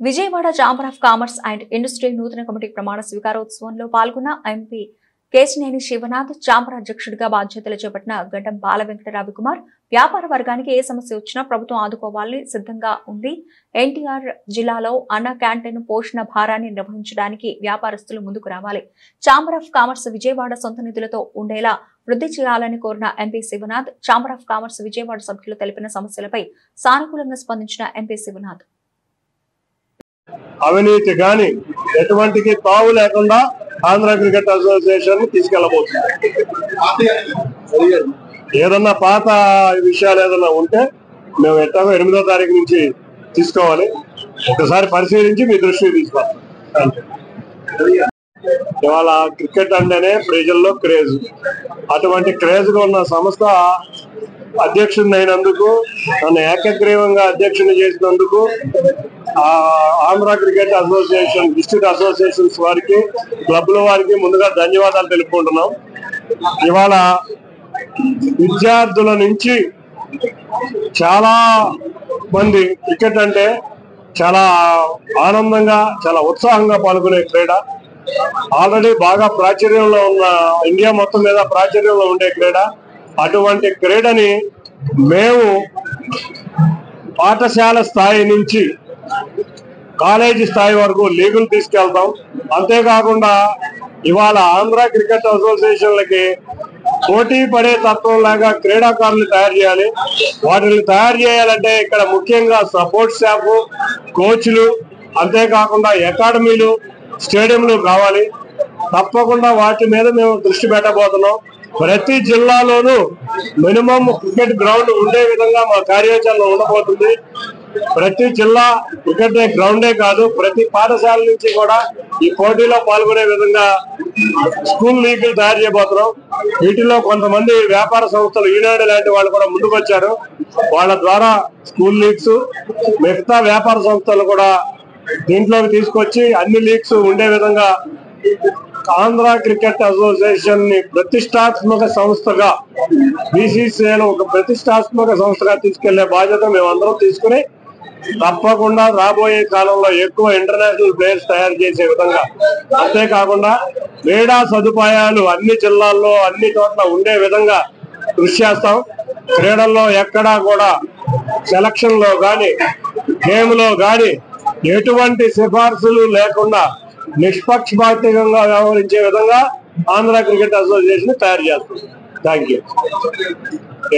Vijayawada chamber of commerce and industry నూతన committee ప్రమాణ స్వీకారోత్సవంలో పాల్గొన్న ఎంపీ కేశినేని శివనాథ్ ఛాంబర్ అధ్యక్షుడిగా బాధ్యతలు చేపట్టిన గడ్డం బాల వెంకట రవికుమార్ వ్యాపార వర్గానికి ఏ సమస్య వచ్చినా ప్రభుత్వం ఆదుకోవాలని సిద్ధంగా ఉంది ఎన్టీఆర్ జిల్లాలో అన్న క్యాంటీన్ పోషణ భారాన్ని నిర్వహించడానికి వ్యాపారస్తులు ముందుకు రావాలి ఛాంబర్ ఆఫ్ కామర్స్ విజయవాడ సొంత నిధులతో ఉండేలా వృద్ధి చేయాలని కోరిన MP Shivanath chamber of commerce Vijayawada సభ్యులు తెలిపిన సమస్యలపై సానుకూలంగా స్పందించిన ఎంపీ శివనాథ్ అవినీతి గాని ఎటువంటికి తావు లేకుండా ఆంధ్ర క్రికెట్ అసోసియేషన్ తీసుకెళ్లబోతుంది ఏదన్నా పాత విషయాలు ఏదన్నా ఉంటే మేము ఎట్టాగో ఎనిమిదో తారీఖు నుంచి తీసుకోవాలి ఒకసారి పరిశీలించి మీ దృష్టికి తీసుకోవాలి ఇవాళ క్రికెట్ అంటేనే ప్రజల్లో క్రేజ్ అటువంటి క్రేజ్ గా ఉన్న సంస్థ అధ్యక్షుడిని అయినందుకు నన్ను ఏకగ్రీవంగా అధ్యక్షుని చేసినందుకు ఆ Andhra cricket association district associations వారికి క్లబ్ల వారికి ముందుగా ధన్యవాదాలు తెలుపుకుంటున్నాం ఇవాళ విద్యార్థుల నుంచి చాలా మంది క్రికెట్ అంటే చాలా ఆనందంగా చాలా ఉత్సాహంగా పాల్గొనే క్రీడ ఆల్రెడీ బాగా ప్రాచుర్యంలో ఉన్న ఇండియా మొత్తం మీద ప్రాచుర్యంలో ఉండే క్రీడ అటువంటి క్రీడని మేము పాఠశాల స్థాయి నుంచి కాలేజీ స్థాయి వరకు లీగులు తీసుకెళ్తాం అంతేకాకుండా ఇవాళ ఆంధ్ర క్రికెట్ అసోసియేషన్లకి పోటీ పడే తత్వం లాగా క్రీడాకారులు తయారు చేయాలి వాటిని తయారు చేయాలంటే ఇక్కడ ముఖ్యంగా సపోర్ట్ స్టాఫ్ కోచ్లు అంతేకాకుండా అకాడమీలు స్టేడియంలు కావాలి తప్పకుండా వాటి మీద మేము దృష్టి పెట్టబోతున్నాం ప్రతి జిల్లాలోనూ మినిమం క్రికెట్ గ్రౌండ్ ఉండే విధంగా మా కార్యాచరణ ఉండబోతుంది ప్రతి జిల్లా క్రికెట్ గ్రౌండే కాదు ప్రతి పాఠశాల నుంచి కూడా ఈ పోటీలో పాల్గొనే విధంగా స్కూల్ లీగులు తయారు చేయబోతున్నాం వీటిలో కొంతమంది వ్యాపార సంస్థలు ఈనాడు లాంటి వాళ్ళు కూడా ముందుకు వచ్చారు వాళ్ళ ద్వారా స్కూల్ లీగ్స్ మిగతా వ్యాపార సంస్థలు కూడా దీంట్లోకి తీసుకొచ్చి అన్ని లీగ్స్ ఉండే విధంగా ఆంధ్ర క్రికెట్ అసోసియేషన్ ని ప్రతిష్టాత్మక సంస్థగా బీసీసీఐలో ఒక ప్రతిష్టాత్మక సంస్థగా తీసుకెళ్లే బాధ్యత మేమందరం తీసుకుని తప్పకుండా రాబోయే కాలంలో ఎక్కువ ఇంటర్నేషనల్ ప్లేయర్స్ తయారు చేసే విధంగా అంతేకాకుండా క్రీడా సదుపాయాలు అన్ని జిల్లాల్లో అన్ని చోట్ల ఉండే విధంగా కృషి చేస్తాం క్రీడల్లో ఎక్కడా కూడా సెలక్షన్ లో గాని గేమ్ లో గాని ఎటువంటి సిఫార్సులు లేకుండా నిష్పక్షపాతంగా వ్యవహరించే విధంగా ఆంధ్ర క్రికెట్ అసోసియేషన్ తయారు చేస్తుంది థ్యాంక్ యూ